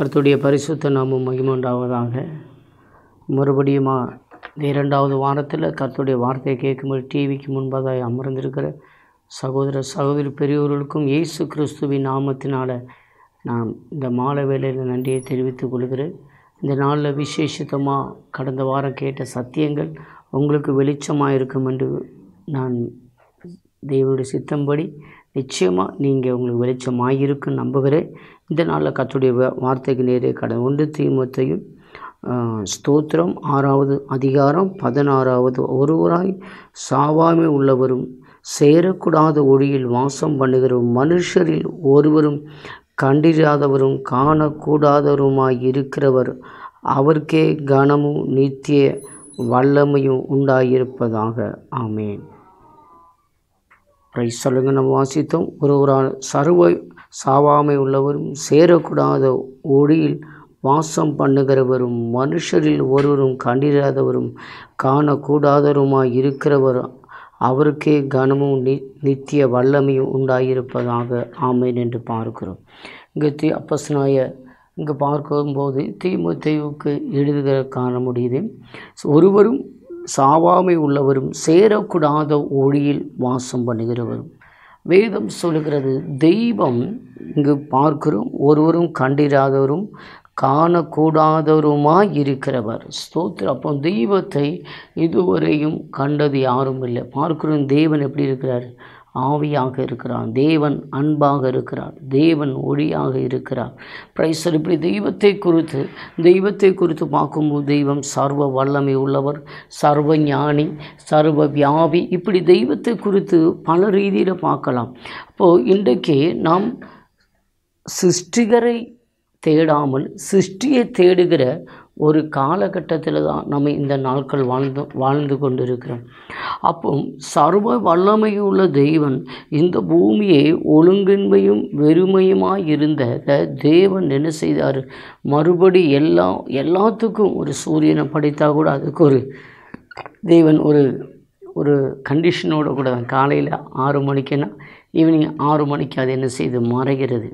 கர்த்தருடைய பரிசுத்த நாமம் மகிமுண்டாவதாக மறுபடியுமா இந்த இரண்டாவது வாரத்தில் கர்த்தருடைய வார்த்தையை கேட்கும்போது டிவிக்கு முன்பதாக அமர்ந்திருக்கிற சகோதர சகோதரி பெரியோர்களுக்கும் இயேசு கிறிஸ்துவின் நாமத்தினால் நான் இந்த மாலை வேளையில் நன்றியை தெரிவித்துக் கொள்கிறேன் இந்த நாளில் விசேஷித்தமாக கடந்த வாரம் கேட்ட சத்தியங்கள் உங்களுக்கு வெளிச்சமாக இருக்கும் என்று நான் தேவனுடைய சித்தம்படி நிச்சயமாக நீங்கள் உங்களுக்கு வெளிச்சமாக இருக்குன்னு நம்புகிறேன் இந்த நாளில் கத்துடைய வார்த்தைக்கு நேரே கடன் ஒன்று தீமத்தையும் ஸ்தோத்திரம் ஆறாவது அதிகாரம் பதினாறாவது ஒருவராய் சாவாமை உள்ளவரும் சேரக்கூடாத ஒளியில் வாசம் பண்ணுகிற மனுஷரில் ஒருவரும் கண்டிராதவரும் காணக்கூடாதவருமாய் இருக்கிறவர் அவருக்கே கனமும் நித்திய வல்லமையும் உண்டாயிருப்பதாக ஆமேன் ரைஸ் சொல்லுங்க நம்ம வாசித்தோம் ஒருவரால் சர்வ சாவாமை உள்ளவரும் சேரக்கூடாத ஒளியில் வாசம் பண்ணுகிறவரும் மனுஷரில் ஒருவரும் கண்டிராதவரும் காணக்கூடாதவருமாய் இருக்கிறவர் அவருக்கே கனமும் நி நித்திய வல்லமையும் உண்டாயிருப்பதாக ஆமேன் என்று பார்க்கிறோம் இங்கே தீ அப்பஸ்நாய இங்கே பார்க்கும்போது தீமுத்தைவுக்கு எழுதுகிற காண முடியுது ஒருவரும் சாவாமை உள்ளவரும் சேரக்கூடாத ஒளியில் வாசம் பண்ணுகிறவரும் வேதம் சொல்கிறது தெய்வம் இங்கு பார்க்கிறோம் ஒருவரும் கண்டிராதவரும் காணக்கூடாதவருமாய் இருக்கிறவர் ஸ்தோத்திர அப்போ தெய்வத்தை இதுவரையும் கண்டது யாரும் இல்லை பார்க்கிறோம் தேவன் எப்படி இருக்கிறார் ஆவியாக இருக்கிறார் தேவன் அன்பாக இருக்கிறார் தேவன் ஒளியாக இருக்கிறார் பிரைசர் இப்படி தெய்வத்தை குறித்து தெய்வத்தை குறித்து பார்க்கும்போது தெய்வம் சர்வ வல்லமை உள்ளவர் சர்வ ஞானி சர்வ வியாபி இப்படி தெய்வத்தை குறித்து பல ரீதியில் பார்க்கலாம் அப்போது இன்றைக்கு நாம் சிருஷ்டிகரை தேடாமல் சிருஷ்டியை தேடுகிற ஒரு காலகட்டத்தில் தான் நம்ம இந்த நாட்கள் வாழ்ந்து வாழ்ந்து கொண்டிருக்கிறோம் அப்போ சர்வ வல்லமையுள்ள தெய்வன் இந்த பூமியை ஒழுங்கின்மையும் வெறுமையுமாய் இருந்த தேவன் என்ன செய்தார் மறுபடி எல்லா எல்லாத்துக்கும் ஒரு சூரியனை படைத்தா கூட அதுக்கு ஒரு தேவன் ஒரு ஒரு கண்டிஷனோடு கூட தான் காலையில் ஆறு மணிக்குன்னா ஈவினிங் ஆறு மணிக்கு அது என்ன செய்து மறைகிறது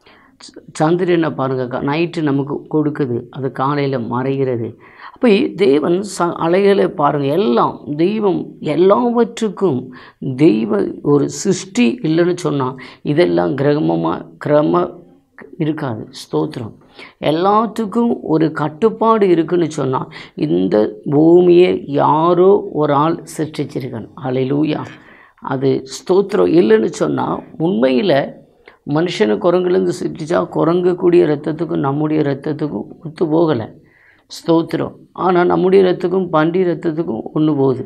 சந்திரனை பாருங்கள் நைட்டு நமக்கு கொடுக்குது அது காலையில் மறைகிறது அப்போ தேவன் ச அலைகளை பாருங்கள் எல்லாம் தெய்வம் எல்லாவற்றுக்கும் தெய்வ ஒரு சிருஷ்டி இல்லைன்னு சொன்னால் இதெல்லாம் கிரகமமாக கிரம இருக்காது ஸ்தோத்திரம் எல்லாத்துக்கும் ஒரு கட்டுப்பாடு இருக்குன்னு சொன்னால் இந்த பூமியை யாரோ ஒரு ஆள் சிருஷ்டிச்சிருக்கணும் அலையிலூயா அது ஸ்தோத்திரம் இல்லைன்னு சொன்னால் உண்மையில் மனுஷனை குரங்குலேருந்து சிரிச்சா குரங்கு கூடிய ரத்தத்துக்கும் நம்முடைய ரத்தத்துக்கும் ஒத்து போகலை ஸ்தோத்திரம் ஆனால் நம்முடைய ரத்தத்துக்கும் பண்டி ரத்தத்துக்கும் ஒன்று போகுது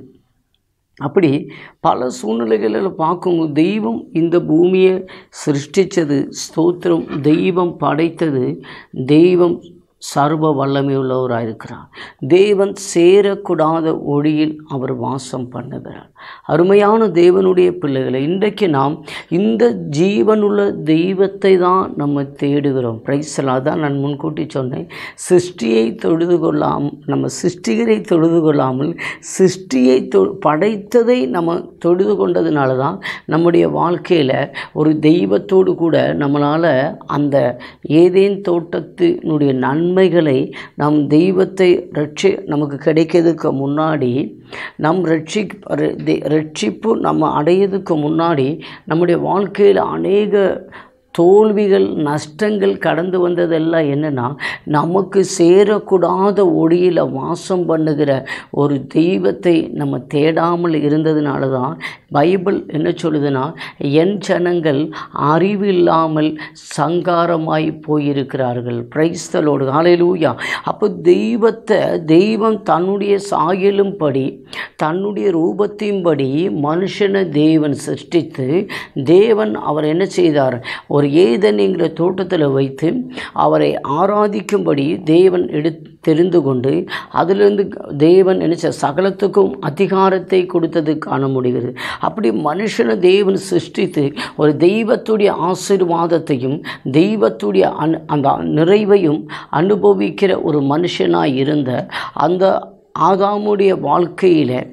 அப்படி பல சூழ்நிலைகளில் பார்க்கும்போது தெய்வம் இந்த பூமியை சிருஷ்டித்தது ஸ்தோத்திரம் தெய்வம் படைத்தது தெய்வம் சர்வ வல்லமை உள்ளவராக இருக்கிறார் தேவன் சேரக்கூடாத ஒளியில் அவர் வாசம் பண்ணுகிறார் அருமையான தேவனுடைய பிள்ளைகளை இன்றைக்கு நாம் இந்த ஜீவனுள்ள தெய்வத்தை தான் நம்ம தேடுகிறோம் பிரைஸலாக தான் நான் முன்கூட்டி சொன்னேன் சிருஷ்டியை தொழுது கொள்ளாமல் நம்ம சிருஷ்டிகரை தொழுது கொள்ளாமல் சிருஷ்டியை தொ படைத்ததை நம்ம தொழுது கொண்டதுனால தான் நம்முடைய வாழ்க்கையில் ஒரு தெய்வத்தோடு கூட நம்மளால் அந்த ஏதேன் தோட்டத்தினுடைய நன்மை நன்மைகளை நம் தெய்வத்தை ரட்சி நமக்கு கிடைக்கிறதுக்கு முன்னாடி நம் ரட்சி ரட்சிப்பு நம்ம அடையிறதுக்கு முன்னாடி நம்முடைய வாழ்க்கையில் அநேக தோல்விகள் நஷ்டங்கள் கடந்து வந்ததெல்லாம் என்னென்னா நமக்கு சேரக்கூடாத ஒளியில் வாசம் பண்ணுகிற ஒரு தெய்வத்தை நம்ம தேடாமல் இருந்ததுனால தான் பைபிள் என்ன சொல்லுதுன்னா என் ஜனங்கள் அறிவு இல்லாமல் சங்காரமாய் போயிருக்கிறார்கள் பிரைஸ்தலோடு காலையிலூயா அப்போ தெய்வத்தை தெய்வம் தன்னுடைய சாயலும் படி தன்னுடைய ரூபத்தையும்படி மனுஷனை தேவன் சிருஷ்டித்து தேவன் அவர் என்ன செய்தார் ஒரு ஏதன்ங்கிற தோட்டத்தில் வைத்து அவரை ஆராதிக்கும்படி தேவன் எடு தெரிந்து கொண்டு அதிலிருந்து தேவன் நினைச்ச சகலத்துக்கும் அதிகாரத்தை கொடுத்தது காண முடிகிறது அப்படி மனுஷனை தேவன் சிருஷ்டித்து ஒரு தெய்வத்துடைய ஆசீர்வாதத்தையும் தெய்வத்துடைய அன் அந்த நிறைவையும் அனுபவிக்கிற ஒரு மனுஷனாக இருந்த அந்த ஆதாமுடைய வாழ்க்கையில்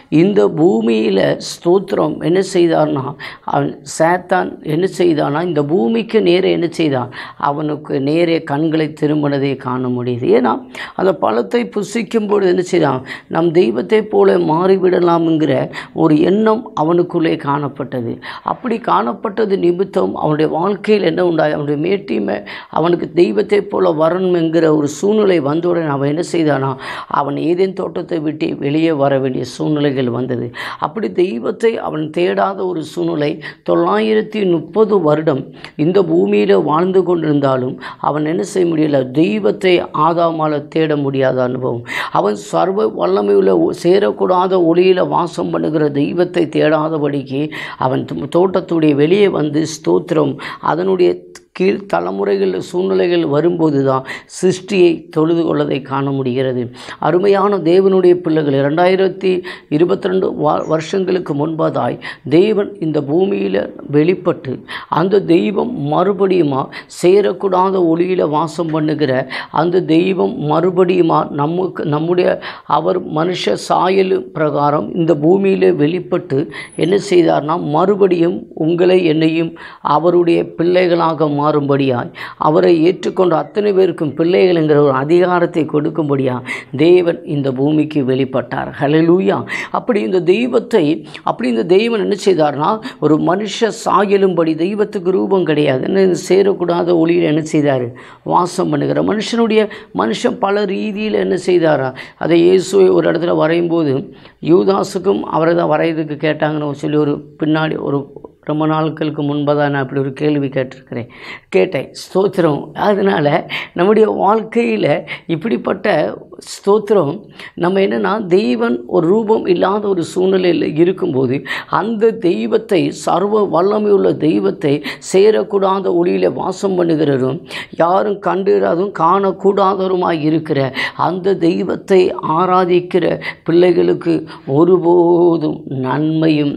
இந்த பூமியில் ஸ்தோத்திரம் என்ன செய்தார்னா அவன் சேத்தான் என்ன செய்தானா இந்த பூமிக்கு நேரே என்ன செய்தான் அவனுக்கு நேரே கண்களை திரும்பினதை காண முடியுது ஏன்னா அந்த பழத்தை புசிக்கும் பொழுது என்ன செய்தான் நம் தெய்வத்தை போல மாறிவிடலாம்ங்கிற ஒரு எண்ணம் அவனுக்குள்ளே காணப்பட்டது அப்படி காணப்பட்டது நிமித்தம் அவனுடைய வாழ்க்கையில் என்ன உண்டாய் அவனுடைய மேட்டிமை அவனுக்கு தெய்வத்தை போல வரணும் என்கிற ஒரு சூழ்நிலை வந்தவுடன் அவன் என்ன செய்தானா அவன் ஏதேன் தோட்டத்தை விட்டு வெளியே வர வேண்டிய சூழ்நிலைகள் வந்தது அப்படி தெய்வத்தை அவன் தேடாத ஒரு சூழ்நிலை தொள்ளாயிரத்தி முப்பது வருடம் இந்த பூமியில் வாழ்ந்து கொண்டிருந்தாலும் அவன் என்ன செய்ய முடியல தெய்வத்தை ஆதாமால தேட முடியாத அனுபவம் அவன் சர்வ வல்லமையுள்ள ஒ- சேரக்கூடாத ஒளியில் வாசம் பண்ணுகிற தெய்வத்தை தேடாதபடிக்கு அவன் தோ- தோட்டத்துடைய வெளியே வந்து ஸ்தோத்திரம் அதனுடைய கீழ் தலைமுறைகள் சூழ்நிலைகள் வரும்போது தான் சிருஷ்டியை தொழுது கொள்ளதை காண முடிகிறது அருமையான தேவனுடைய பிள்ளைகள் இரண்டாயிரத்தி இருபத்தி ரெண்டு வருஷங்களுக்கு முன்பதாய் தேவன் இந்த பூமியில் வெளிப்பட்டு அந்த தெய்வம் மறுபடியுமா சேரக்கூடாத ஒளியில் வாசம் பண்ணுகிற அந்த தெய்வம் மறுபடியுமா நமக்கு நம்முடைய அவர் மனுஷ சாயல் பிரகாரம் இந்த பூமியில் வெளிப்பட்டு என்ன செய்தார்னா மறுபடியும் உங்களை என்னையும் அவருடைய பிள்ளைகளாக மாறும்படியாய் அவரை ஏற்றுக்கொண்ட அத்தனை பேருக்கும் பிள்ளைகள் என்கிற ஒரு அதிகாரத்தை கொடுக்கும்படியாக தேவன் இந்த பூமிக்கு வெளிப்பட்டார் ஹalleluya அப்படி இந்த தெய்வத்தை அப்படி இந்த தெய்வன் என்ன செய்தார்னா ஒரு மனுஷ சாயலும்படி தெய்வத்துக்கு ரூபம் கிடையாது என்ன இது சேரக்கூடாத ஒளியில் என்ன செய்தார் வாசம் பண்ணுகிற மனுஷனுடைய மனுஷன் பல ரீதியில் என்ன செய்தாரா அதை இயேசுவை ஒரு இடத்துல வரையும் போது யூதாஸுக்கும் அவரை தான் வரையறதுக்கு கேட்டாங்கன்னு சொல்லி ஒரு பின்னாடி ஒரு ரொம்ப நாட்களுக்கு முன்பதாக நான் அப்படி ஒரு கேள்வி கேட்டிருக்கிறேன் கேட்டேன் ஸ்தோத்திரம் அதனால் நம்முடைய வாழ்க்கையில் இப்படிப்பட்ட ஸ்தோத்திரம் நம்ம என்னென்னா தெய்வன் ஒரு ரூபம் இல்லாத ஒரு சூழ்நிலையில் இருக்கும்போது அந்த தெய்வத்தை சர்வ வல்லமையுள்ள தெய்வத்தை சேரக்கூடாத ஒளியில் வாசம் பண்ணுகிறதும் யாரும் கண்டிராதும் காணக்கூடாதவருமாய் இருக்கிற அந்த தெய்வத்தை ஆராதிக்கிற பிள்ளைகளுக்கு ஒருபோதும் நன்மையும்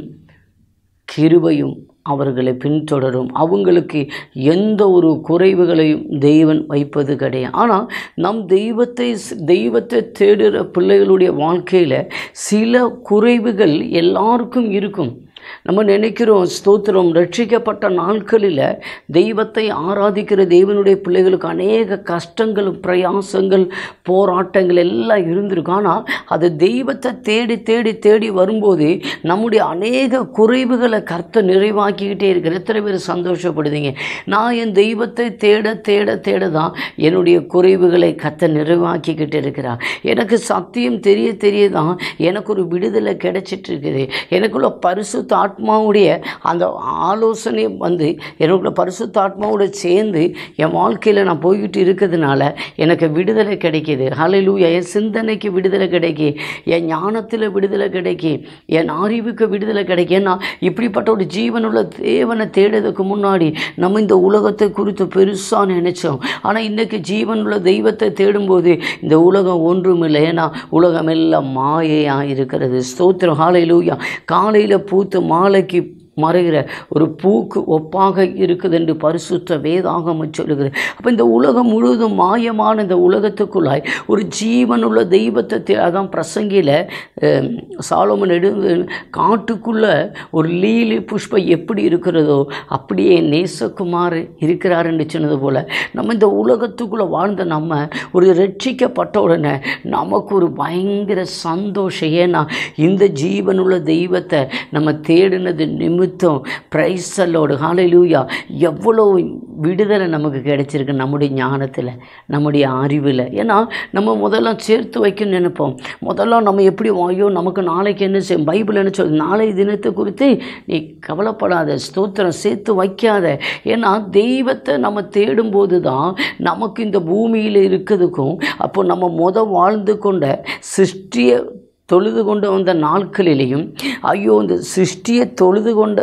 கிருபையும் அவர்களை பின்தொடரும் அவங்களுக்கு எந்த ஒரு குறைவுகளையும் தெய்வன் வைப்பது கிடையாது ஆனால் நம் தெய்வத்தை தெய்வத்தை தேடுகிற பிள்ளைகளுடைய வாழ்க்கையில் சில குறைவுகள் எல்லாருக்கும் இருக்கும் நம்ம நினைக்கிறோம் ஸ்தோத்திரம் ரட்சிக்கப்பட்ட நாட்களில் தெய்வத்தை ஆராதிக்கிற தேவனுடைய பிள்ளைகளுக்கு அநேக கஷ்டங்கள் பிரயாசங்கள் போராட்டங்கள் எல்லாம் இருந்திருக்கும் ஆனால் அது தெய்வத்தை தேடி தேடி தேடி வரும்போது நம்முடைய அநேக குறைவுகளை கர்த்த நிறைவாக்கிக்கிட்டே இருக்கிற எத்தனை பேர் சந்தோஷப்படுதீங்க நான் என் தெய்வத்தை தேட தேட தேட தான் என்னுடைய குறைவுகளை கர்த்த நிறைவாக்கிக்கிட்டு இருக்கிறார் எனக்கு சத்தியம் தெரிய தெரிய தான் எனக்கு ஒரு விடுதலை கிடைச்சிட்டு இருக்குது எனக்குள்ள பரிசுத்த ஆத்மாவுடைய அந்த ஆலோசனை வந்து எனக்குள்ள பரிசுத்த ஆத்மாவோட சேர்ந்து என் வாழ்க்கையில் நான் போய்கிட்டு இருக்கிறதுனால எனக்கு விடுதலை கிடைக்கிது ஹalleluya என் சிந்தனைக்கு விடுதலை கிடைக்கி என் ஞானத்தில் விடுதலை கிடைக்கி என் அறிவுக்கு விடுதலை கிடைக்கி ஏன்னா இப்படிப்பட்ட ஒரு ஜீவனுள்ள தேவனை தேடுறதுக்கு முன்னாடி நம்ம இந்த உலகத்தை குறித்து பெருசாக நினைச்சோம் ஆனால் இன்னைக்கு ஜீவனுள்ள தெய்வத்தை தேடும்போது இந்த உலகம் ஒன்றுமில்லை ஏன்னா உலகம் எல்லாம் மாயையாக இருக்கிறது ஸ்தோத்திரம் ஹalleluya காலையில் பூத்து மாலைக்கு மறைகிற ஒரு பூக்கு ஒப்பாக இருக்குது என்று பரிசுத்த வேதாகமம் சொல்லுகிறது அப்போ இந்த உலகம் முழுவதும் மாயமான இந்த உலகத்துக்குள்ளாய் ஒரு ஜீவனுள்ள தெய்வத்தை தே- அதான் பிரசங்கியில் சாலமன் எடுந்து காட்டுக்குள்ள ஒரு லீலி புஷ்பம் எப்படி இருக்கிறதோ அப்படியே நேசகுமார் இருக்கிறார் என்று சொன்னது போல் நம்ம இந்த உலகத்துக்குள்ளே வாழ்ந்த நம்ம ஒரு ரட்சிக்கப்பட்ட உடனே நமக்கு ஒரு பயங்கர சந்தோஷம் ஏன்னா இந்த ஜீவனுள்ள தெய்வத்தை நம்ம தேடினது நிமித்தம் பிரைசலோடு ஹalleluya எவ்வளோ விடுதலை நமக்கு கிடைச்சிருக்கு நம்முடைய ஞானத்தில் நம்முடைய அறிவில் ஏன்னா நம்ம முதல்ல சேர்த்து வைக்கணும்னு நினைப்போம் முதல்ல நம்ம எப்படி வாயோ நமக்கு நாளைக்கு என்ன செய்யும் பைபிள் என்ன சொல் நாளை தினத்தை குறித்து நீ கவலைப்படாத ஸ்தோத்திரம் சேர்த்து வைக்காத ஏன்னா தெய்வத்தை நம்ம தேடும்போது தான் நமக்கு இந்த பூமியில் இருக்கிறதுக்கும் அப்போ நம்ம முத வாழ்ந்து கொண்ட சிருஷ்டியை தொழுது கொண்டு வந்த நாட்களிலேயும் ஐயோ இந்த சிருஷ்டியை தொழுது கொண்ட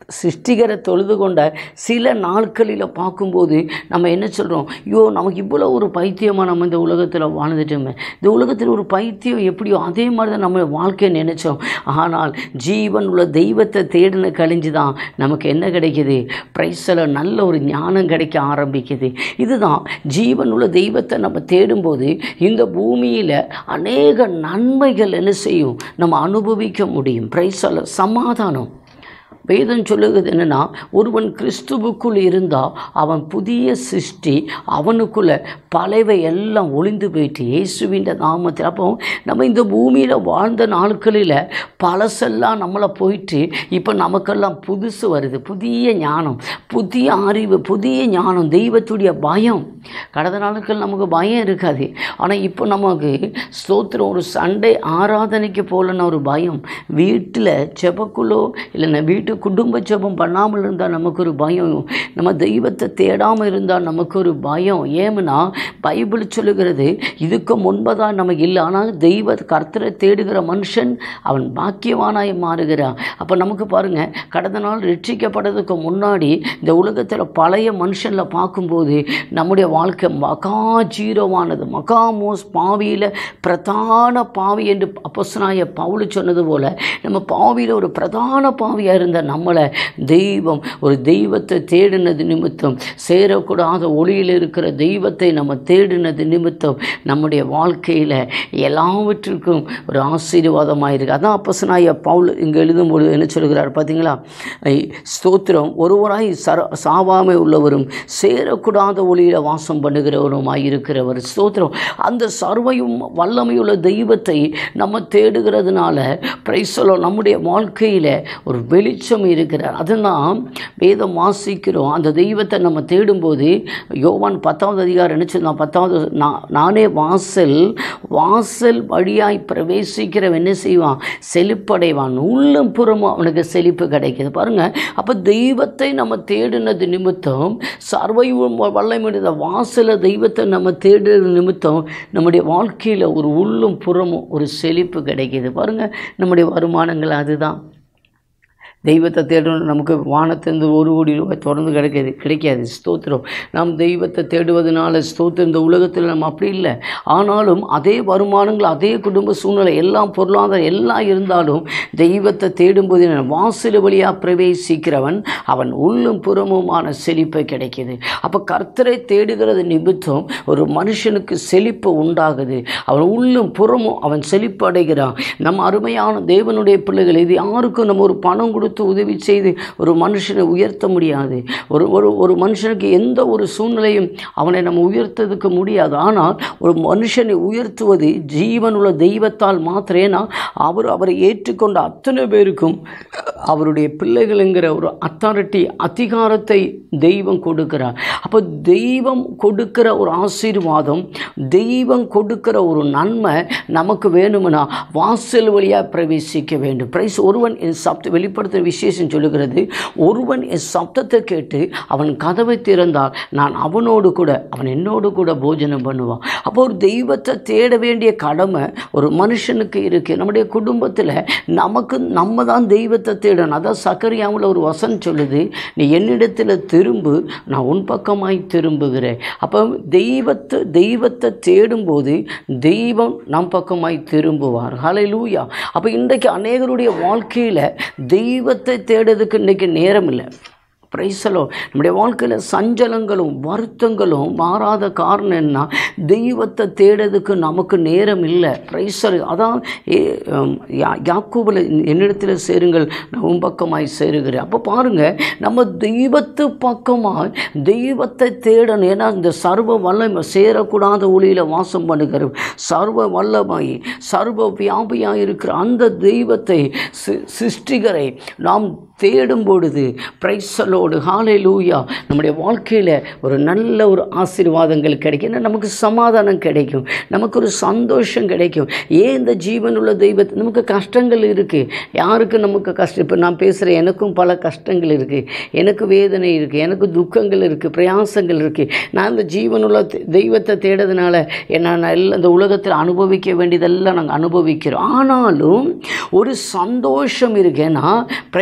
சிருஷ்டிகரை தொழுது கொண்ட சில நாட்களில் பார்க்கும்போது நம்ம என்ன சொல்கிறோம் ஐயோ நமக்கு இவ்வளோ ஒரு பைத்தியமாக நம்ம இந்த உலகத்தில் வாழ்ந்துட்டோமே இந்த உலகத்தில் ஒரு பைத்தியம் எப்படியோ அதே மாதிரி தான் நம்ம வாழ்க்கையை நினைச்சோம் ஆனால் ஜீவன் உள்ள தெய்வத்தை தேடின கழிஞ்சு தான் நமக்கு என்ன கிடைக்குது பிரைஸில் நல்ல ஒரு ஞானம் கிடைக்க ஆரம்பிக்குது இதுதான் ஜீவன் உள்ள தெய்வத்தை நம்ம தேடும்போது இந்த பூமியில் அநேக நன்மைகள் என்ன செய்யும் நம்ம அனுபவிக்க முடியும் பிரைஸில் சமாதானம் வேதம் சொல்லுகிறது என்னென்னா ஒருவன் கிறிஸ்துவுக்குள் இருந்தால் அவன் புதிய சிருஷ்டி அவனுக்குள்ள பழைவை எல்லாம் ஒளிந்து போயிட்டு இயேசுவின் நாமத்தில் அப்போ நம்ம இந்த பூமியில் வாழ்ந்த நாட்களில் பழசெல்லாம் நம்மளை போயிட்டு இப்போ நமக்கெல்லாம் புதுசு வருது புதிய ஞானம் புதிய அறிவு புதிய ஞானம் தெய்வத்துடைய பயம் கடந்த நாட்கள் நமக்கு பயம் இருக்காது ஆனால் இப்போ நமக்கு ஸ்தோத்திரம் ஒரு சண்டே ஆராதனைக்கு போகலன்னு ஒரு பயம் வீட்டில் செபக்குள்ளோ இல்லைன்னா வீட்டு குடும்ப ஜெபம் பண்ணாமல் இருந்தால் நமக்கு ஒரு பயம் நம்ம தெய்வத்தை தேடாமல் இருந்தால் நமக்கு ஒரு பயம் ஏமுன்னா பைபிள் சொல்லுகிறது இதுக்கு முன்பதாக நமக்கு இல்லை ஆனால் தெய்வ கர்த்தரை தேடுகிற மனுஷன் அவன் பாக்கியவானாய் மாறுகிறான் அப்போ நமக்கு பாருங்கள் கடந்த நாள் ரட்சிக்கப்பட்டதுக்கு முன்னாடி இந்த உலகத்தில் பழைய மனுஷனில் பார்க்கும்போது நம்முடைய வாழ்க்கை மகா ஜீரோவானது மகா மோஸ் பாவியில் பிரதான பாவி என்று அப்போஸ்தலனாகிய பவுல் சொன்னது போல் நம்ம பாவியில் ஒரு பிரதான பாவியாக இருந்த நம்மளை தெய்வம் ஒரு தெய்வத்தை தேடினது நிமித்தம் சேரக்கூடாத ஒளியில் இருக்கிற தெய்வத்தை நம்ம தேடினது நிமித்தம் நம்முடைய வாழ்க்கையில் எல்லாவற்றிற்கும் ஒரு ஆசீர்வாதமாக இருக்குது அதான் அப்போஸ்தலனாகிய பவுல் இங்கே எழுதும்பொழுது என்ன சொல்கிறார் பார்த்தீங்களா ஐ, ஸ்தோத்திரம் ஒருவராய் சர சாவாமை உள்ளவரும் சேரக்கூடாத ஒளியில் வாசம் பண்ணுகிறவருமாய் இருக்கிறவர் ஸ்தோத்திரம் அந்த சர்வையும் வல்லமையுள்ள தெய்வத்தை நம்ம தேடுகிறதுனால பிரைசலோ நம்முடைய வாழ்க்கையில் ஒரு வெளிச்சம் இருக்கிறார் அதுதான் வேதம் வாசிக்கிறோம் அந்த தெய்வத்தை நம்ம தேடும்போது யோவான் பத்தாவது அதிகாரம் என்ன சொல்லுவான் பத்தாவது நா- நானே வாசல் வாசல் வழியாய் பிரவேசிக்கிறவன் என்ன செய்வான் செழிப்படைவான் உள்ளும் புறமும் அவனுக்கு செழிப்பு கிடைக்குது பாருங்க அப்போ தெய்வத்தை நம்ம தேடினது நிமித்தம் சர்வையும் வல்லமையுடைய வாசல தெய்வத்தை நம்ம தேடுறது நிமித்தம் நம்முடைய வாழ்க்கையில் ஒரு உள்ளும் புறமும் ஒரு செழிப்பு கிடைக்குது பாருங்க நம்முடைய வருமானங்கள் அதுதான் தெய்வத்தை தேடணும் நமக்கு வானத்திலிருந்து ஒரு கோடி ரூபாய் தொடர்ந்து கிடைக்காது கிடைக்காது ஸ்தோத்திரம் நாம் தெய்வத்தை தேடுவதனால ஸ்தோத்திரம் இந்த உலகத்தில் நம்ம அப்படி இல்லை ஆனாலும் அதே வருமானங்கள் அதே குடும்ப சூழ்நிலை எல்லாம் பொருளாதாரம் எல்லாம் இருந்தாலும் தெய்வத்தை தேடும்போது வாசல் வழியாக பிரவேசிக்கிறவன் அவன் உள்ளும் புறமுமான செழிப்பை கிடைக்குது அப்போ கர்த்தரை தேடுகிறது நிமித்தம் ஒரு மனுஷனுக்கு செழிப்பு உண்டாகுது அவன் உள்ளும் புறமும் அவன் செழிப்பு அடைகிறான் நம்ம அருமையான தேவனுடைய பிள்ளைகள் இது யாருக்கும் நம்ம ஒரு பணம் கொடுத்து உதவி செய்து ஒரு மனுஷனை உயர்த்த முடியாது ஒரு ஒரு ஒரு மனுஷனுக்கு எந்த ஒரு சூழ்நிலையும் அவனை நம்ம உயர்த்ததுக்கு முடியாது ஆனால் ஒரு மனுஷனை உயர்த்துவது ஜீவனுள்ள தெய்வத்தால் மாத்திரேனா அவர் அவரை ஏற்றுக்கொண்ட அத்தனை பேருக்கும் அவருடைய பிள்ளைகளுங்கிற ஒரு அத்தாரிட்டி அதிகாரத்தை தெய்வம் கொடுக்கிறார் அப்போ தெய்வம் கொடுக்கிற ஒரு ஆசீர்வாதம் தெய்வம் கொடுக்கிற ஒரு நன்மை நமக்கு வேணும்னா வாசல் வழியாக பிரவேசிக்க வேண்டும் பிரைஸ் ஒருவன் என் சப்த வெளிப்படுத்துகிற விசேஷம் சொல்லுகிறது ஒருவன் என் சப்தத்தை கேட்டு அவன் கதவை திறந்தால் நான் அவனோடு கூட அவன் என்னோடு கூட போஜனம் பண்ணுவான் அப்போ ஒரு தெய்வத்தை தேட வேண்டிய கடமை ஒரு மனுஷனுக்கு இருக்குது நம்முடைய குடும்பத்தில் நமக்கு நம்ம தான் தெய்வத்தை தேடணும் அதான் சக்கரியாவில் ஒரு வசனம் சொல்லுது நீ என்னிடத்தில் திரும்பு நான் உன் பக்கமாய் திரும்புகிறேன் அப்போ தெய்வத்தை தெய்வத்தை தேடும்போது தெய்வம் நம் பக்கமாய் திரும்புவார் ஹalleluya அப்போ இன்றைக்கு அநேகருடைய வாழ்க்கையில் தெய்வத்தை தேடுறதுக்கு இன்றைக்கி நேரம் இல்லை பிரைசலோ நம்முடைய வாழ்க்கையில் சஞ்சலங்களும் வருத்தங்களும் மாறாத காரணம் என்ன தெய்வத்தை தேடுறதுக்கு நமக்கு நேரம் இல்லை பிரைசல் அதான் ஏ- ஹம், யா- யாக்கோபில் என்னிடத்தில் சேருங்கள் நான் உன் பக்கமாய் சேருகிறேன் அப்போ பாருங்கள் நம்ம தெய்வத்து பக்கமாய் தெய்வத்தை தேடணும் ஏன்னா இந்த சர்வ வல்லமை சேரக்கூடாத ஒளியில் வாசம் பண்ணுகிற சர்வ வல்லமாய் சர்வ வியாபியாக இருக்கிற அந்த தெய்வத்தை சி- சிருஷ்டிகரை நாம் தேடும் பொழுது பிரைசலோடு ஹாலே லூயா நம்முடைய வாழ்க்கையில் ஒரு நல்ல ஒரு ஆசீர்வாதங்கள் கிடைக்கும் ஏன்னா நமக்கு சமாதானம் கிடைக்கும் நமக்கு ஒரு சந்தோஷம் கிடைக்கும் ஏன் இந்த ஜீவன் உள்ள தெய்வத்தை நமக்கு கஷ்டங்கள் இருக்குது யாருக்கு நமக்கு கஷ்டம் இப்போ நான் பேசுகிறேன் எனக்கும் பல கஷ்டங்கள் இருக்குது எனக்கு வேதனை இருக்குது எனக்கு துக்கங்கள் இருக்குது பிரயாசங்கள் இருக்குது நான் இந்த ஜீவனுள்ள தெ- தெய்வத்தை தேடுறதுனால என்ன நான் எல்லாம் இந்த உலகத்தில் அனுபவிக்க வேண்டியதெல்லாம் நாங்கள் அனுபவிக்கிறோம் ஆனாலும் ஒரு சந்தோஷம் இருக்கேன்னா பிரைஸை நான்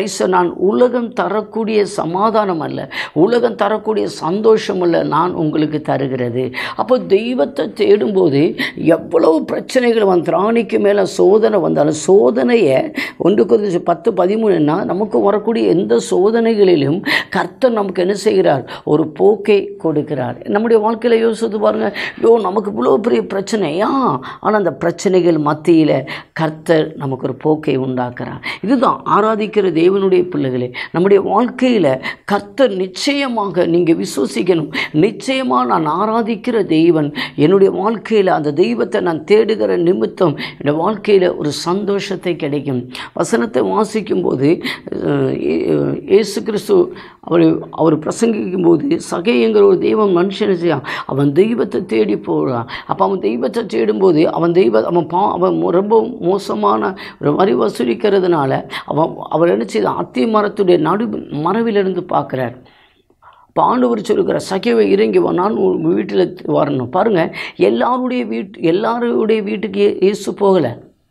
நான் உலகம் தரக்கூடிய சமாதானம் அல்ல உலகம் தரக்கூடிய சந்தோஷம் அல்ல நான் உங்களுக்கு தருகிறது அப்போ தெய்வத்தை தேடும்போது எவ்வளவு பிரச்சனைகள் வந்து ராணிக்கு மேலே சோதனை வந்தாலும் சோதனையை ஒன்று குறித்து பத்து பதிமூணுன்னா நமக்கு வரக்கூடிய எந்த சோதனைகளிலும் கர்த்தர் நமக்கு என்ன செய்கிறார் ஒரு போக்கை கொடுக்கிறார் நம்முடைய வாழ்க்கையில் யோசித்து பாருங்க யோ நமக்கு இவ்வளோ பெரிய பிரச்சனையா ஆனால் அந்த பிரச்சனைகள் மத்தியில் கர்த்தர் நமக்கு ஒரு போக்கை உண்டாக்குறார் இதுதான் ஆராதிக்கிற தேவனுடைய பிள்ளைகளே நம்முடைய வாழ்க்கையில் கர்த்தர் நிச்சயமாக நீங்கள் விசுவசிக்கணும் நிச்சயமாக நான் ஆராதிக்கிற தெய்வன் என்னுடைய வாழ்க்கையில் அந்த தெய்வத்தை நான் தேடுகிற நிமித்தம் என்னுடைய வாழ்க்கையில் ஒரு சந்தோஷத்தை கிடைக்கும் வசனத்தை வாசிக்கும் போது அஹ், இயே- இயேசு கிறிஸ்து அவர் அவர் பிரசங்கிக்கும் போது சகைங்கிற ஒரு தெய்வம் மனுஷனை செய்யான் அவன் தெய்வத்தை தேடி போகிறான் அப்போ அவன் தெய்வத்தை தேடும்போது அவன் தெய்வ அவன் பா அவன் மொ- ரொம்ப மோசமான ஒரு வரி வசூலிக்கிறதுனால அவன் அவர் என்ன செய்தான் அத்தி மரத்துடைய நடு மரவிலிருந்து பார்க்குறார் இப்போ ஆண்டவர் சொல்லுகிற சகைவை இறங்கி வா நான் உன் வீட்டில் வரணும் பாருங்கள் எல்லாருடைய வீட்டு எல்லாருடைய வீட்டுக்கு இயே- இயேசு போகலை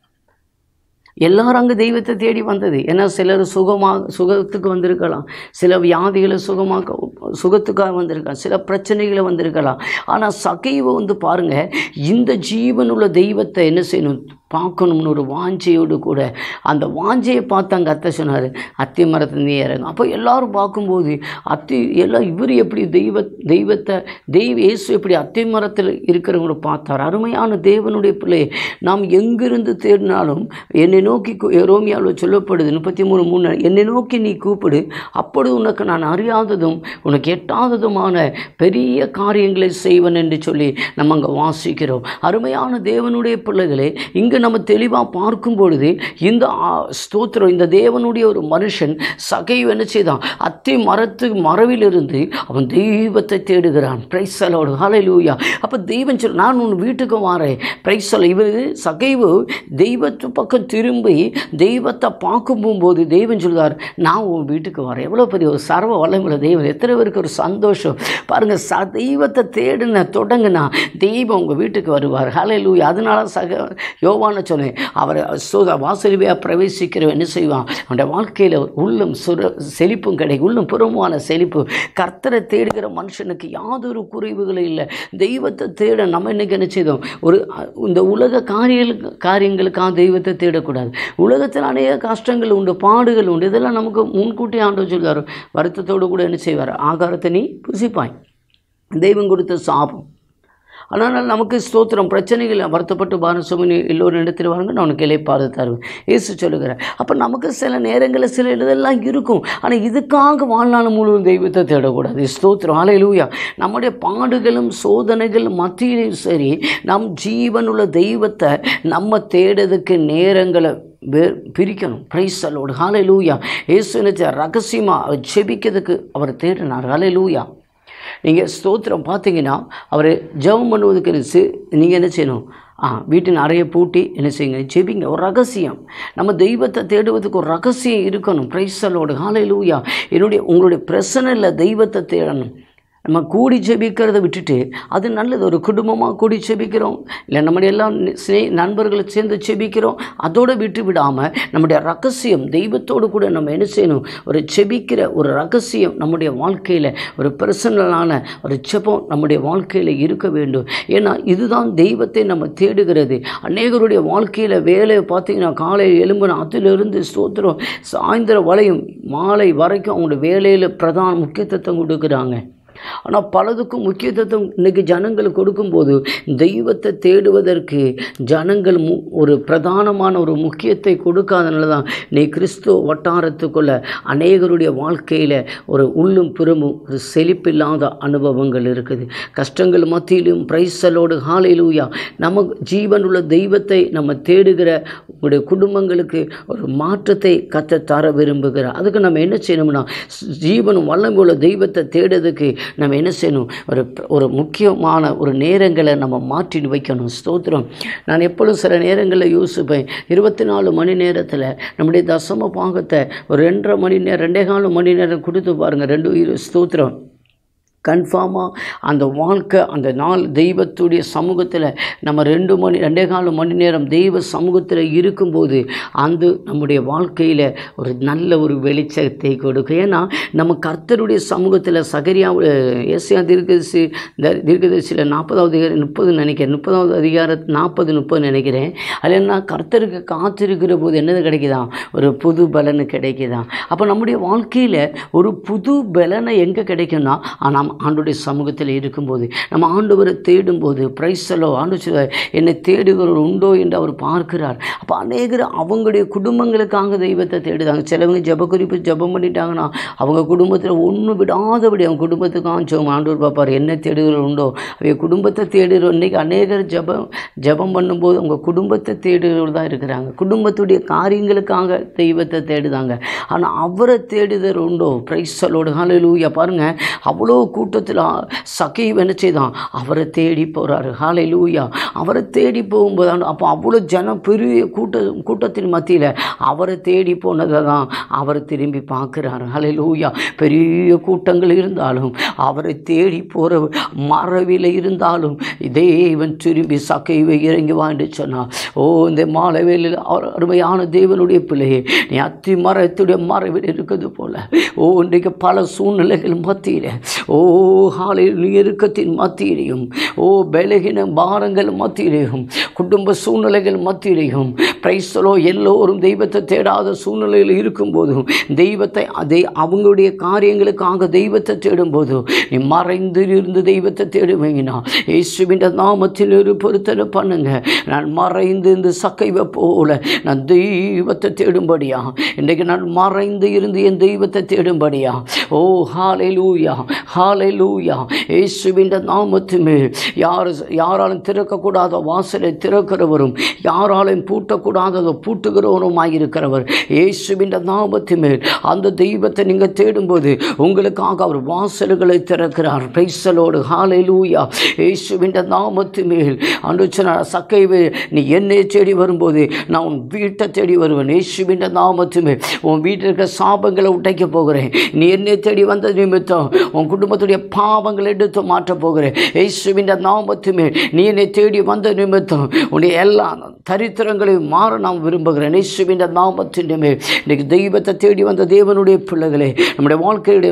எல்லாரும் அங்கே தெய்வத்தை தேடி வந்தது ஏன்னா சிலர் சுகமாக சுகத்துக்கு வந்திருக்கலாம் சில வியாதிகளை சுகமாக்க சுகத்துக்காக வந்திருக்கலாம் சில பிரச்சனைகளை வந்திருக்கலாம் ஆனால் சகைவை வந்து பாருங்கள் இந்த ஜீவனுள்ள தெய்வத்தை என்ன செய்யணும் பார்க்கணும்னு ஒரு வாஞ்சையோடு கூட அந்த வாஞ்சையை பார்த்து அங்கே அத்தை சொன்னார் அத்தி மரத்துலேருந்து இறங்க அப்போ எல்லாரும் பார்க்கும்போது அத்தி எல்லாம் இவர் எப்படி தெய்வ தெய்வத்தை தெய்வ இயேசு எப்படி அத்தி மரத்தில் இருக்கிறவங்கள பார்த்தார் அருமையான தேவனுடைய பிள்ளையை நாம் எங்கிருந்து தேடினாலும் என்னை நோக்கி கூ- ரோமியாவில் சொல்லப்படுது முப்பத்தி மூணு மூணு என்னை நோக்கி நீ கூப்பிடு அப்பொழுது உனக்கு நான் அறியாததும் உனக்கு எட்டாததுமான பெரிய காரியங்களை செய்வன் என்று சொல்லி நம்ம அங்கே வாசிக்கிறோம் அருமையான தேவனுடைய பிள்ளைகளே இங்கே நம்ம தெளிவாக பார்க்கும் பொழுது இந்த ஆ, ஸ்தோத்திரம் இந்த தேவனுடைய ஒரு மனுஷன் சகைவு என்ன செய்தான் அத்தி மரத்து மரவிலிருந்து அவன் தெய்வத்தை தேடுகிறான் பிரைசலோடு ஹalleluya அப்போ தெய்வம் சொல் நான் உன் வீட்டுக்கு வாரேன் பிரைசல் இவர் சகைவு தெய்வத்து பக்கம் திரும்பி தெய்வத்தை பார்க்கும் போது தெய்வம் சொல்கிறார் நான் உன் வீட்டுக்கு வரேன் எவ்வளோ பெரிய ஒரு சர்வ வல்லமுள்ள தெய்வம் எத்தனை பேருக்கு ஒரு சந்தோஷம் பாருங்கள் ச தெய்வத்தை தேடின தொடங்குனா தெய்வம் உங்கள் வீட்டுக்கு வருவார் ஹalleluya அதனால சக யோவான சொன்னேன் அவர் சோத வாசலிவையாக பிரவேசிக்கிறவன் என்ன செய்வான் அவனுடைய வாழ்க்கையில் உள்ளம் சுர செழிப்பும் கிடைக்கும் உள்ளம் புறமான செழிப்பு கர்த்தரை தேடுகிற மனுஷனுக்கு யாதொரு குறைவுகளும் இல்லை தெய்வத்தை தேட நம்ம இன்னைக்கு என்ன செய்தோம் ஒரு அ, இந்த உலக காரியங்களுக்கு காரியங்களுக்காக தெய்வத்தை தேடக்கூடாது உலகத்தில் அநேக கஷ்டங்கள் உண்டு பாடுகள் உண்டு இதெல்லாம் நமக்கு முன்கூட்டி ஆண்டவர் சொல்வார் வருத்தத்தோடு கூட என்ன செய்வார் ஆகாரத்தை நீ புசிப்பாய் தெய்வம் கொடுத்த சாபம் ஆனால் நமக்கு ஸ்தோத்திரம் பிரச்சனைகள் வருத்தப்பட்டு பாரம் சுமனி எல்லோரும் இடத்தில் வாருங்க நான் உனக்கு இலைப்பாறு தருவேன் இயேசு சொல்லுகிறேன் அப்போ நமக்கு சில நேரங்களில் சில இதெல்லாம் இருக்கும் ஆனால் இதுக்காக வாழ்நாள் முழுவதும் தெய்வத்தை தேடக்கூடாது ஸ்தோத்திரம் ஆலையிலூயா நம்முடைய பாடுகளும் சோதனைகள் மத்தியிலும் சரி நம் ஜீவனுள்ள தெய்வத்தை நம்ம தேடுறதுக்கு நேரங்களை வே- பிரிக்கணும் பிரைசலோடு ஹாலை லூயா இயேசு நினைச்ச ரகசியமாக ஜெபிக்கிறதுக்கு அவர் தேடினார் ஹாலை லூயா நீங்கள் ஸ்தோத்திரம் பார்த்தீங்கன்னா அவர் ஜெபம் பண்ணுவதுக்கு நீங்கள் என்ன செய்யணும் ஆ வீட்டின் அறையை பூட்டி என்ன செய்யுங்க ஜெபிங்க ஒரு ரகசியம் நம்ம தெய்வத்தை தேடுவதுக்கு ஒரு ரகசியம் இருக்கணும் பிரைசலோடு ஹாலை லூயா என்னுடைய உங்களுடைய பிரச்சனையில் தெய்வத்தை தேடணும் நம்ம கூடி ஜெபிக்கிறத விட்டுட்டு அது நல்லது ஒரு குடும்பமாக கூடி ஜெபிக்கிறோம் இல்லை நம்முடைய எல்லாம் ஸ்னே நண்பர்களை சேர்ந்து ஜெபிக்கிறோம் அதோடு விட்டு விடாமல் நம்முடைய ரகசியம் தெய்வத்தோடு கூட நம்ம என்ன செய்யணும் ஒரு ஜெபிக்கிற ஒரு ரகசியம் நம்முடைய வாழ்க்கையில் ஒரு பர்சனலான ஒரு ஜெபம் நம்முடைய வாழ்க்கையில் இருக்க வேண்டும் ஏன்னா இதுதான் தெய்வத்தை நம்ம தேடுகிறது அநேகருடைய வாழ்க்கையில் வேலையை பார்த்தீங்கன்னா காலை எலும்புன அதிலிருந்து ஸ்தோத்திரம் சாயந்தரம் வளையும் மாலை வரைக்கும் அவங்களோட வேலையில் பிரதான முக்கியத்துவம் கொடுக்குறாங்க ஆனால் பலதுக்கும் முக்கியத்துவம் இன்னைக்கு ஜனங்கள் கொடுக்கும்போது தெய்வத்தை தேடுவதற்கு ஜனங்கள் மு ஒரு பிரதானமான ஒரு முக்கியத்தை கொடுக்காதனால தான் நீ கிறிஸ்துவ வட்டாரத்துக்குள்ள அநேகருடைய வாழ்க்கையில் ஒரு உள்ளும் புறமும் ஒரு செழிப்பில்லாத அனுபவங்கள் இருக்குது கஷ்டங்கள் மத்தியிலும் பிரைசலோடு ஹாலையிலூயா நமக்கு ஜீவனுள்ள தெய்வத்தை நம்ம தேடுகிற உங்களுடைய குடும்பங்களுக்கு ஒரு மாற்றத்தை கத்த தர விரும்புகிறார் அதுக்கு நம்ம என்ன செய்யணும்னா ஜீவனும் வல்லமை உள்ள தெய்வத்தை தேடுறதுக்கு நம்ம என்ன செய்யணும் ஒரு ஒரு முக்கியமான ஒரு நேரங்களை நம்ம மாற்றி வைக்கணும் ஸ்தோத்திரம் நான் எப்பொழுதும் சில நேரங்களில் யோசிப்பேன் இருபத்தி நாலு மணி நேரத்தில் நம்முடைய தசம பாகத்தை ஒரு ரெண்டரை மணி நேரம் ரெண்டே கால் மணி நேரம் கொடுத்து பாருங்கள் ரெண்டு இரு- ஸ்தோத்திரம் கன்ஃபார்மாக அந்த வாழ்க்கை அந்த நாள் தெய்வத்துடைய சமூகத்தில் நம்ம ரெண்டு மணி ரெண்டே கால மணி நேரம் தெய்வ சமூகத்தில் இருக்கும்போது அந்த நம்முடைய வாழ்க்கையில் ஒரு நல்ல ஒரு வெளிச்சத்தை கொடுக்கும் ஏன்னா நம்ம கர்த்தருடைய சமூகத்தில் சகரியா ஏசியா தீர்க்கதரிசி இந்த தீர்க்கதரிசியில் நாற்பதாவது அதிகாரம் முப்பது நினைக்கிறேன் முப்பதாவது அதிகாரம் நாற்பது முப்பது நினைக்கிறேன் அதில் என்ன கர்த்தருக்கு காத்திருக்கிற போது என்னது கிடைக்குதாம் ஒரு புது பலனு கிடைக்குதாம் அப்போ நம்முடைய வாழ்க்கையில் ஒரு புது பலனை எங்கே கிடைக்கும்னா நாம் ஆண்டுடைய சமூகத்தில் இருக்கும்போது நம்ம ஆண்டவரை தேடும்போது பிரைஸலோ ஆண்டு சொல்லுவார், என்னை தேடுகிறவர் உண்டோ என்று அவர் பார்க்கிறார் அப்போ அநேகர் அவங்களுடைய குடும்பங்களுக்காக தெய்வத்தை தேடுதாங்க சிலவங்க ஜெப குறிப்பு ஜெபம் பண்ணிட்டாங்கன்னா அவங்க குடும்பத்தில் ஒன்றும் விடாதபடி அவங்க குடும்பத்துக்காக ஜெபம் ஆண்டவர் பார்ப்பார் என்ன தேடுகிறவர் உண்டோ அவங்க குடும்பத்தை தேடுகிறோம் இன்றைக்கி அநேகர் ஜெபம் ஜெபம் பண்ணும்போது அவங்க குடும்பத்தை தேடுகிறவர் தான் இருக்கிறாங்க குடும்பத்துடைய காரியங்களுக்காக தெய்வத்தை தேடுதாங்க ஆனால் அவரை தேடுதல் உண்டோ பிரைஸலோடு ஹalleluya பாருங்க அவ்வளோ கூட்டத்தில் சகை என்ன செய்தான் அவரை தேடி போகிறாரு ஹalleluya அவரை தேடி போகும்போது அந்த- அப்போ அவ்வளோ ஜனம் பெரிய கூட்ட கூட்டத்தின் மத்தியில் அவரை தேடி போனதை தான் அவர் திரும்பி பார்க்குறாரு ஹalleluya பெரிய கூட்டங்கள் இருந்தாலும் அவரை தேடி போகிற மறைவில் இருந்தாலும் தேவன் திரும்பி சகைவை இறங்கி வாண்டு சொன்னார் ஓ இந்த மாலைவேலில் அவர் அருமையான தேவனுடைய பிள்ளையே நீ அத்தி மரத்துடைய மறைவில் இருக்குது போல ஓ இன்றைக்கு பல சூழ்நிலைகள் மத்தியில் ஓ ஹாலில் நெருக்கத்தின் மத்தியிலையும் ஓ பலகின பாரங்கள் மத்தியிலையும் குடும்ப சூழ்நிலைகள் மத்தியிலையும் பிரைஸ்தலோ எல்லோரும் தெய்வத்தை தேடாத சூழ்நிலையில் இருக்கும்போதும் தெய்வத்தை அதை அவங்களுடைய காரியங்களுக்காக தெய்வத்தை தேடும்போதும் நீ மறைந்து இருந்து தெய்வத்தை தேடுவீங்கன்னா இயேசுவின் நாமத்தில் ஒரு பொருத்தனை பண்ணுங்க நான் மறைந்து இந்த சக்கைவை போல நான் தெய்வத்தை தேடும்படியா இன்றைக்கு நான் மறைந்து இருந்து என் தெய்வத்தை தேடும்படியா ஓ ஹாலே லூயா ஹாலே லூயா இயேசுவின் நாமத்து மேல் யார் யாராலும் திறக்கக்கூடாத வாசலை திறக்கிறவரும் யாராலும் பூட்டக்கூடாததை பூட்டுகிறவருமாயிருக்கிறவர் இயேசுவின் நாமத்து மேல் அந்த தெய்வத்தை நீங்கள் தேடும்போது உங்களுக்காக அவர் வாசல்களை திறக்கிறார் பைசலோடு ஹாலே லூயா இயேசுவின் நாமத்து மேல் அன்று சொன்னார் சக்கைவே நீ என்னை தேடி வரும்போது நான் உன் வீட்டை தேடி வருவேன் இயேசுவின் நாமத்து மேல் உன் வீட்டில் இருக்கிற சாபங்களை உடைக்க போகிறேன் நீ என்னை தேடி வந்த நிமித்தம் உன் குடும்பத்துடைய பாவங்களை எடுத்து மாற்றப் போகிறேன் இயேசுவின் நாமத்து மேல் நீ என்னை தேடி வந்த நிமித்தம் உன்னுடைய எல்லா தரித்திரங்களையும் மாற நான் விரும்புகிறேன் இயேசுவின் நாமத்தின் மேல் இன்னைக்கு தெய்வத்தை தேடி வந்த தேவனுடைய பிள்ளைகளே நம்முடைய வாழ்க்கையுடைய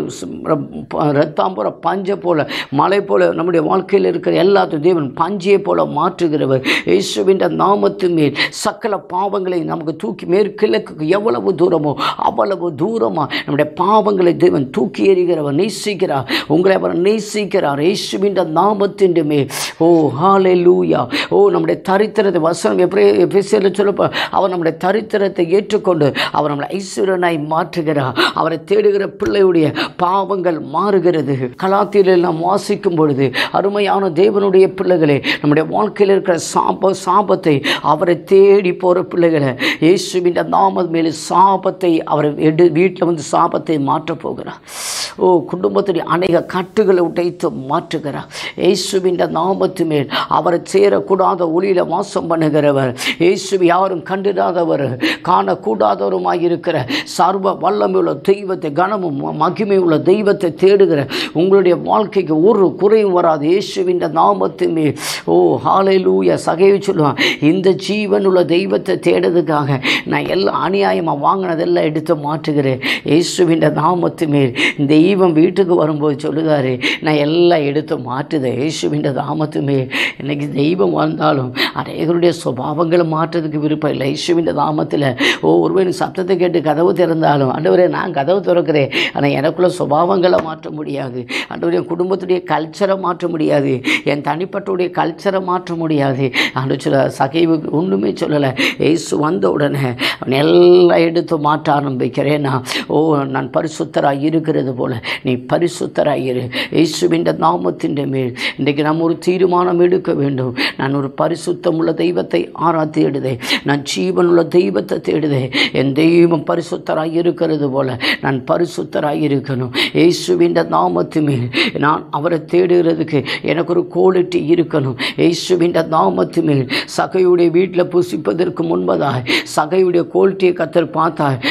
ரத்தாம்புற பஞ்சை போல மலை போல நம்முடைய வாழ்க்கையில் இருக்கிற எல்லாத்தையும் தேவன் பஞ்சையை போல மாற்றுகிறவர் இயேசுவின் நாமத்து மேல் சகல பாவங்களை நமக்கு தூக்கி மேற்கிழக்கு எவ்வளவு தூரமோ அவ்வளவு தூரமாக நம்முடைய பாவங்களை தேவன் தூக்கி எறிகிறவர் நேசிக்கிறார் உங்களை அவர் நேசிக்கிறார் இயேசுவின் நாமத்தின் மேல் ஓ ஹாலே லூயா ஓ நம்முடைய தரித்திரத்தை வசனம் எப்படி எபிசியில் சொல்லப்போ அவர் நம்முடைய தரித்திரத்தை ஏற்றுக்கொண்டு அவர் நம்மளை ஐஸ்வரனாய் மாற்றுகிறார் அவரை தேடுகிற பிள்ளையுடைய பாவங்கள் மாறுகிறது கலாத்தியில் நாம் வாசிக்கும் பொழுது அருமையான தேவனுடைய பிள்ளைகளே நம்முடைய வாழ்க்கையில் இருக்கிற சாப சாபத்தை அவரை தேடி போகிற பிள்ளைகளை இயேசுவின் நாமம் மேலே சாபத்தை அவர் எடு வீட்டில் வந்து சாபத்தை மாற்றப் போகிறார் ஓ குடும்பத்துடைய அநேக கட்டுகளை உடைத்து மாற்றுகிறார் இயேசுவின் நாமத்து மேல் அவரை சேரக்கூடாத ஒளியில் வாசம் பண்ணுகிறவர் இயேசு யாரும் கண்டிராதவர் காணக்கூடாதவருமாய் இருக்கிற சர்வ வல்லமை உள்ள தெய்வத்தை கனமும் மகிமை உள்ள தெய்வத்தை தேடுகிற உங்களுடைய வாழ்க்கைக்கு ஒரு குறையும் வராது இயேசுவின் நாமத்து மேல் ஓ ஹாலை லூயா சகையை சொல்லுவான் இந்த ஜீவன் உள்ள தெய்வத்தை தேடுறதுக்காக நான் எல்லாம் அநியாயமாக வாங்கினதெல்லாம் எடுத்து மாற்றுகிறேன் இயேசுவின் நாமத்து மேல் தெய்வம் வீட்டுக்கு வரும்போது சொல்லுதாரு நான் எல்லாம் எடுத்து மாற்றுதேன் இயேசுவின் நாமத்து மேல் இன்னைக்கு தெய்வம் வந்தாலும் அநேகருடைய சுபாவங்களை மாற்றுறதுக்கு விருப்பம் இல்லை இயேசுவின் நாமத்தில் ஓ ஒருவன் சத்தத்தை கேட்டு கதவு திறந்தாலும் ஆண்டவரே நான் கதவு திறக்கிறேன் ஆனால் எனக்குள்ள சுபாவங்களை மாற்ற முடியாது ஆண்டவரே என் குடும்பத்துடைய கல்ச்சரை மாற்ற முடியாது என் தனிப்பட்டுடைய கல்ச்சரை மாற்ற முடியாது ஆண்டு சொல்ல சகைவு ஒன்றுமே சொல்லலை ஏசு வந்த உடனே அவன் எல்லாம் எடுத்து மாற்ற ஆரம்பிக்கிறேன் நான் ஓ நான் பரிசுத்தராக இருக்கிறது போல நீ பரிசுத்தராக இரு இயேசுவின் நாமத்தின் மேல் இன்றைக்கு நாம் ஒரு தீர்மானம் எடுக்க வேண்டும் நான் ஒரு பரிசுத்தம் உள்ள தெய்வத்தை ஆராய்ச்சி தேடுதே நான் ஜீவன் உள்ள தெய்வத்தை தேடுதே என் தெய்வம் பரிசுத்தராக இருக்கிறது போல நான் பரிசுத்தராக இருக்கணும் இயேசுவின் நாமத்து மேல் நான் அவரை தேடுகிறதுக்கு எனக்கு ஒரு குவாலிட்டி இருக்கணும் இயேசுவின் நாமத்து மேல் சகையுடைய வீட்டில் புசிப்பதற்கு முன்பதாக சகையுடைய குவாலிட்டியை கத்தர் பார்த்தார்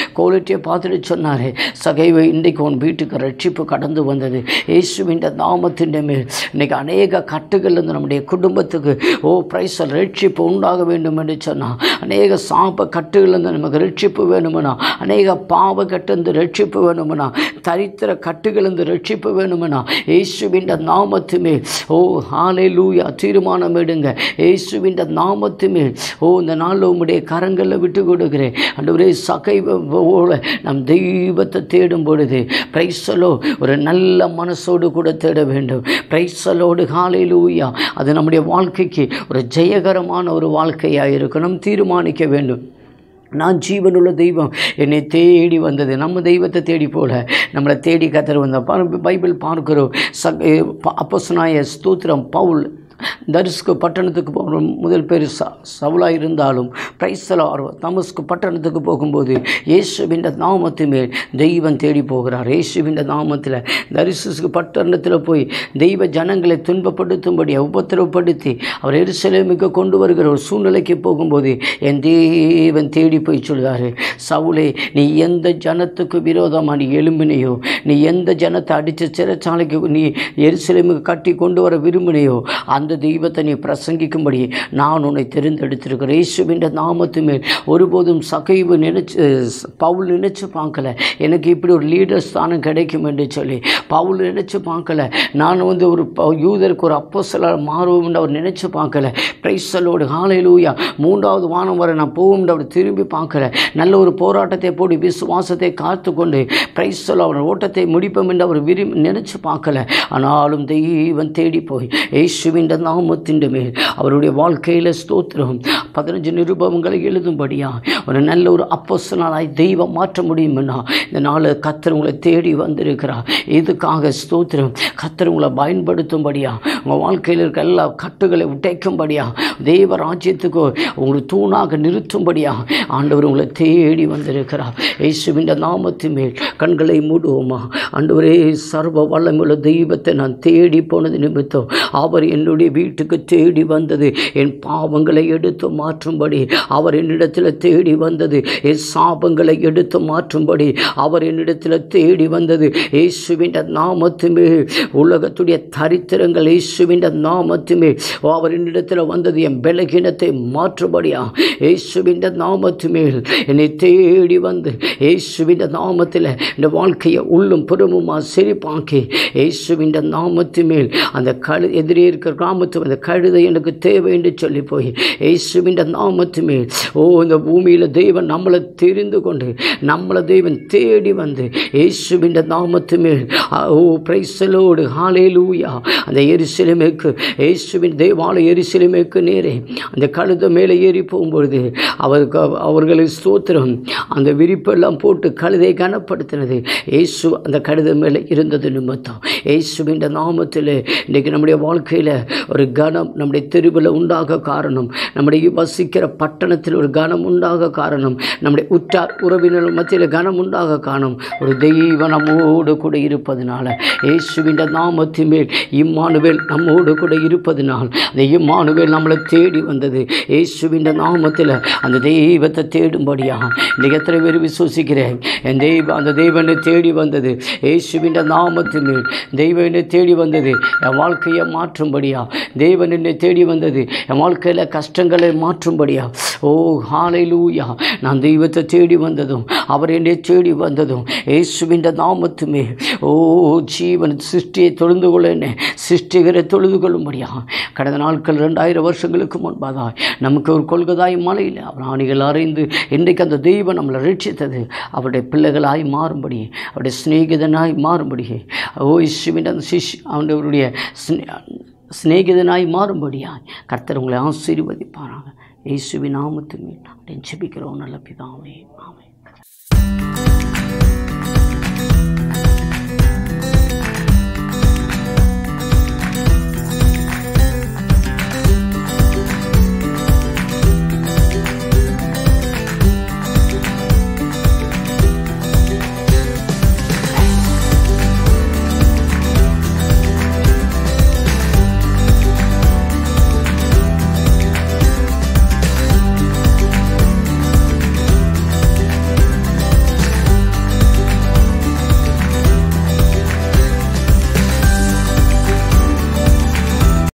குவாலிட்டியை பார்த்துட்டு சொன்னார் சகைவை இன்றைக்கு உன் வீட்டுக்கு ரட்சிப்பு கடந்து வந்தது இயேசுவின் நாமத்தின் மேல் இன்னைக்கு அநேக கட்டுகள்லேருந்து நம்முடைய குடும்பத்துக்கு ஓ பிரைசல் ரட்சிப்பு உண்டாக வேண்டும் என்று சொன்னால் அநேக சாப கட்டுகள்லேருந்து நமக்கு ரட்சிப்பு வேணுமெனா அநேக பாவ கட்டிருந்து ரட்சிப்பு வேணுமெனா தரித்திர கட்டுகளிலிருந்து ரட்சிப்பு வேணுமெனா இயேசுவின் நாமத்துமே ஓ ஹாலே லூயா தீர்மானம் எடுங்க இயேசுவின் நாமத்துமே ஓ இந்த நாளில் உம்முடைய கரங்களில் விட்டு கொடுக்கிறேன் அன்றுவரே சகை போல நம் தெய்வத்தை தேடும் பொழுது பிரைசலோ ஒரு நல்ல மனசோடு கூட தேட வேண்டும் பிரைசலோடு ஹாலே லூயா அது நம்முடைய வாழ்க்கைக்கு ஒரு ஜெயகரமான ஒரு வாழ்க்கையாக இருக்கணும் தீர்மானிக்க வேண்டும் நான் ஜீவனுள்ள தெய்வம் என்னை தேடி வந்தது நம்ம தெய்வத்தை தேடி போல நம்மளை தேடி கத்தர் வந்த பாரு- பைபிள் பார்க்கிறோம் ச அப்போஸ்னாய ஸ்தோத்திரம் பவுல் தரிஸ்கு பட்டணத்துக்கு போகிற முதல் பேர் ச சவுலாக இருந்தாலும் பிரைசலார் தமஸ்கு பட்டணத்துக்கு போகும்போது இயேசுவின் நாமத்து மேல் தெய்வம் தேடி போகிறார் இயேசுவின் நாமத்தில் தரிசுக்கு பட்டணத்தில் போய் தெய்வ ஜனங்களை துன்பப்படுத்தும்படி உபத்திரவப்படுத்தி அவர் எருசலேமுக்கு கொண்டு வருகிற ஒரு சூழ்நிலைக்கு போகும்போது என் தேவன் தேடி போய் சொல்கிறாரு சவுலே நீ எந்த ஜனத்துக்கு விரோதமாக நீ எழும்பினையோ நீ எந்த ஜனத்தை அடித்து சிறைச்சாலைக்கு நீ எருசலேமுக்கு கட்டி கொண்டு வர விரும்பினையோ அந்த தெய்வத்தை நீ பிரசங்கிக்கும்படி நான் உன்னை தெரிந்தெடுத்திருக்கிறேன் இயேசுவின் நாமத்து மேல் ஒருபோதும் சகைவு நினைச்சு பவுல் நினைச்சு பார்க்கல எனக்கு இப்படி ஒரு லீடர் ஸ்தானம் கிடைக்கும் என்று சொல்லி பவுல் நினைச்சு பார்க்கல நான் வந்து ஒரு ப- யூதருக்கு ஒரு அப்போஸ்தலர் மாறுவோம் அவர் நினைச்சு பார்க்கல பிரைசலோடு ஹாலையிலூயா மூன்றாவது வானம் வரை நான் போகும் அவர் திரும்பி பார்க்கல நல்ல ஒரு போராட்டத்தை போடி விசுவாசத்தை காத்து கொண்டு பிரைசல் அவர் ஓட்டத்தை முடிப்போம் என்று அவர் விரும்பி நினைச்சு பார்க்கல ஆனாலும் தெய்வம் தேடி போய் இயேசுவின் நாமத்தின் மேல் அவருடைய வாழ்க்கையில் ஸ்தோத்திரம் பதினஞ்சு நிருபவங்களை எழுதும்படியா ஒரு நல்ல ஒரு அப்போஸ்தலனாய் தெய்வம் மாற்ற முடியும்னா இந்த நாள் கத்தர் உங்களை தேடி வந்திருக்கிறார் இதுக்காக ஸ்தோத்திரம் கத்தர் உங்களை பயன்படுத்தும்படியா உங்கள் வாழ்க்கையில் இருக்க எல்லா கட்டுகளை உடைக்கும்படியா தெய்வ ராஜ்யத்துக்கு உங்களை தூணாக நிறுத்தும்படியா ஆண்டவர் உங்களை தேடி வந்திருக்கிறார் இயேசுவின் நாமத்தின் மேல் கண்களை மூடுவோமா ஆண்டவரே சர்வ வல்லமுள்ள தெய்வத்தை நான் தேடி போனது நிமித்தம் அவர் என்னுடைய வீட்டுக்கு தேடி வந்தது என் பாவங்களை எடுத்து மாற்றும்படி அவர் என்னிடத்தில் தேடி வந்தது என் சாபங்களை எடுத்து மாற்றும்படி அவர் என்னிடத்தில் தேடி வந்தது இயேசுவின் நாமத்துமே உலகத்துடைய தரித்திரங்கள் இயேசுவின் நாமத்துமே அவர் என்னிடத்தில் வந்தது என் பலகீனத்தை மாற்றும்படியா இயேசுவின் நாமத்துமேல் என்னை தேடி வந்து இயேசுவின் நாமத்தில் இந்த வாழ்க்கையை உள்ளும் புறமுமா செழிப்பாக்கி இயேசுவின் நாமத்து மேல் அந்த கழு எதிரே இருக்கிற கிராமத்து அந்த கழுதை எனக்கு தேவை என்று சொல்லி போய் இயேசுவின் நாமத்து மேல் ஓ இந்த பூமியில் தெய்வன் நம்மளை தெரிந்து கொண்டு நம்மளை தெய்வன் தேடி வந்து இயேசுவின் நாமத்து மேல் ஆ, ஓ பிரைசலோடு ஹாலேலூயா அந்த எரிசிலுமேக்கு இயேசுவின் தெய்வாலய எரிசிலுமேக்கு நேரே அந்த கழுதை மேலே ஏறி போகும்பொழுது அவருக்கு அவர்களை ஸ்தோத்திரம் அந்த விரிப்பெல்லாம் போட்டு கழுதை கனப்படுத்தினது இயேசு அந்த கழுதை மேலே இருந்தது நிமித்தம் இயேசுவின் நாமத்தில் இன்றைக்கு நம்முடைய வாழ்க்கையில் ஒரு கனம் நம்முடைய தெருவில் உண்டாக காரணம் நம்முடைய வசிக்கிற பட்டணத்தில் ஒரு கனம் உண்டாக காரணம் நம்முடைய உற்றார் உறவினர் மத்தியில் கனம் உண்டாக காரணம் ஒரு தெய்வ நம்மோடு கூட இருப்பதனால இயேசுவின் நாமத்தின் மேல் இம்மானுவேல் நம்மோடு கூட இருப்பதனால் அந்த இம்மானுவேல் நம்மளை தேடி வந்தது இயேசுவின் நாமத்தில் அந்த தெய்வத்தை தேடும்படியாக இன்றைக்கு எத்தனை பேர் விசுவசிக்கிறேன் என் தெய்வம் அந்த தெய்வனை தேடி வந்தது இயேசுவின் நாமத்தின் மேல் தெய்வம் என்னை தேடி வந்தது என் வாழ்க்கையை மாற்றும்படியா தெய்வன் என்னை தேடி வந்தது என் வாழ்க்கையில் கஷ்டங்களை மாற்றும்படியா ஓ ஹாலை லூயா நான் தெய்வத்தை தேடி வந்ததும் அவர் என்னை தேடி வந்ததும் இயேசுவின் நாமத்துமே ஓ ஜீவன் சிருஷ்டியை தொழுந்து கொள்ள என்ன சிருஷ்டிகரை தொழுது கொள்ளும்படியா கடந்த நாட்கள் ரெண்டாயிரம் வருஷங்களுக்கு முன்பாதாய் நமக்கு ஒரு கொள்கதாய் மலையில் அவர் ஆணிகள் அறிந்து இன்றைக்கு அந்த தெய்வம் நம்மளை ரட்சித்தது அவருடைய பிள்ளைகளாய் மாறும்படி அவருடைய சிநேகிதனாய் மாறும்படி ஓ இயேசுவின் அந்த சிஷ் அவனுடைய சிநேகிதனாய் மாறும்படியாய் கர்த்தர் உங்களை ஆசீர்வதிப்பாராங்க இயேசுவின் நாமத்தின் மேல் அப்படின்னு ஜெபிக்கிறோம் நல்ல பிதாவே ஆமென்